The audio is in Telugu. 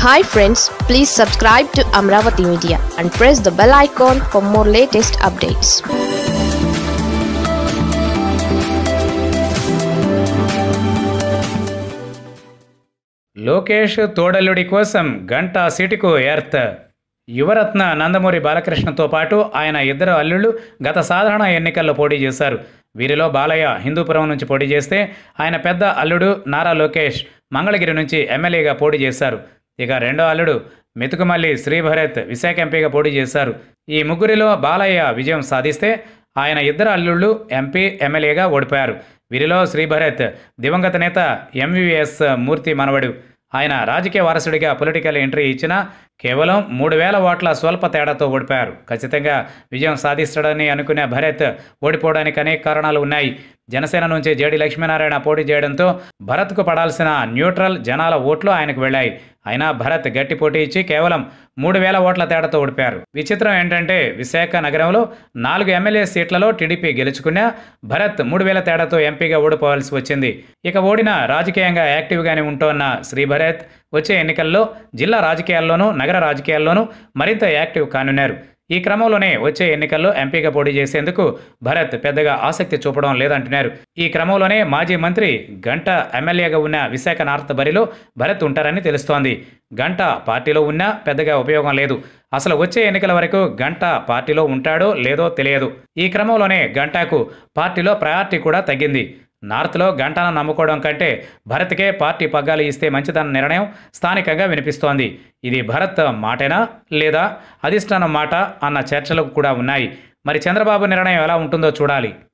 hi friends please subscribe to Amaravati media and press the bell icon for more latest updates Lokesh తోడల్లుడి కోసం గంట సీటుకు ఎర్త్ యువరత్న నందమూరి బాలకృష్ణతో పాటు ఆయన ఇద్దరు అల్లుళ్ళు గత సాధారణ ఎన్నికల్లో పోటీ చేశారు వీరిలో బాలయ్య హిందూపురం నుంచి పోటీ చేస్తే ఆయన పెద్ద అల్లుడు నారా లోకేష్ మంగళగిరి నుంచి ఎమ్మెల్యేగా పోటీ చేశారు ఇక రెండో అల్లుడు మెతుకుమల్లి శ్రీభరత్ విశాఖ ఎంపీగా పోటీ చేశారు ఈ ముగ్గురిలో బాలయ్య విజయం సాధిస్తే ఆయన ఇద్దరు అల్లుళ్ళు ఎంపీ ఎమ్మెల్యేగా ఓడిపోయారు వీరిలో శ్రీభరత్ దివంగత నేత ఎంవిఎస్ మూర్తి మనవడు ఆయన రాజకీయ వారసుడిగా పొలిటికల్ ఎంట్రీ ఇచ్చినా కేవలం మూడు వేల ఓట్ల స్వల్ప తేడాతో ఓడిపోయారు ఖచ్చితంగా విజయం సాధిస్తాడని అనుకునే భరత్ ఓడిపోవడానికి అనేక కారణాలు ఉన్నాయి జనసేన నుంచి జేడి లక్ష్మీనారాయణ పోటీ చేయడంతో భరత్కు పడాల్సిన న్యూట్రల్ జనాల ఓట్లు ఆయనకు వెళ్ళాయి అయినా భరత్ గట్టి పోటీ ఇచ్చి కేవలం మూడు వేల ఓట్ల తేడాతో ఓడిపోయారు విచిత్రం ఏంటంటే విశాఖ నగరంలో నాలుగు ఎమ్మెల్యే సీట్లలో టీడీపీ గెలుచుకున్నా భరత్ మూడు వేల తేడాతో ఎంపీగా ఓడిపోవాల్సి వచ్చింది ఇక ఓడిన రాజకీయంగా యాక్టివ్గానే ఉంటోన్న శ్రీభరత్ వచ్చే ఎన్నికల్లో జిల్లా రాజకీయాల్లోనూ నగర రాజకీయాల్లోనూ మరింత యాక్టివ్ కానున్నారు ఈ క్రమంలోనే వచ్చే ఎన్నికల్లో ఎంపీగా పోటీ చేసేందుకు భరత్ పెద్దగా ఆసక్తి చూపడం లేదంటున్నారు ఈ క్రమంలోనే మాజీ మంత్రి గంట ఎమ్మెల్యేగా ఉన్న విశాఖ నార్త్ బరిలో భరత్ ఉంటారని తెలుస్తోంది గంట పార్టీలో ఉన్నా పెద్దగా ఉపయోగం లేదు అసలు వచ్చే ఎన్నికల వరకు గంట పార్టీలో ఉంటాడో లేదో తెలియదు ఈ క్రమంలోనే గంటాకు పార్టీలో ప్రయారిటీ కూడా తగ్గింది నార్త్లో గంటను నమ్ముకోవడం కంటే భరత్కే పార్టీ పగ్గాలు ఇస్తే మంచిదన్న నిర్ణయం స్థానికంగా వినిపిస్తోంది ఇది భరత్ మాటేనా లేదా అధిష్టానం మాట అన్న చర్చలు కూడా ఉన్నాయి మరి చంద్రబాబు నిర్ణయం ఎలా ఉంటుందో చూడాలి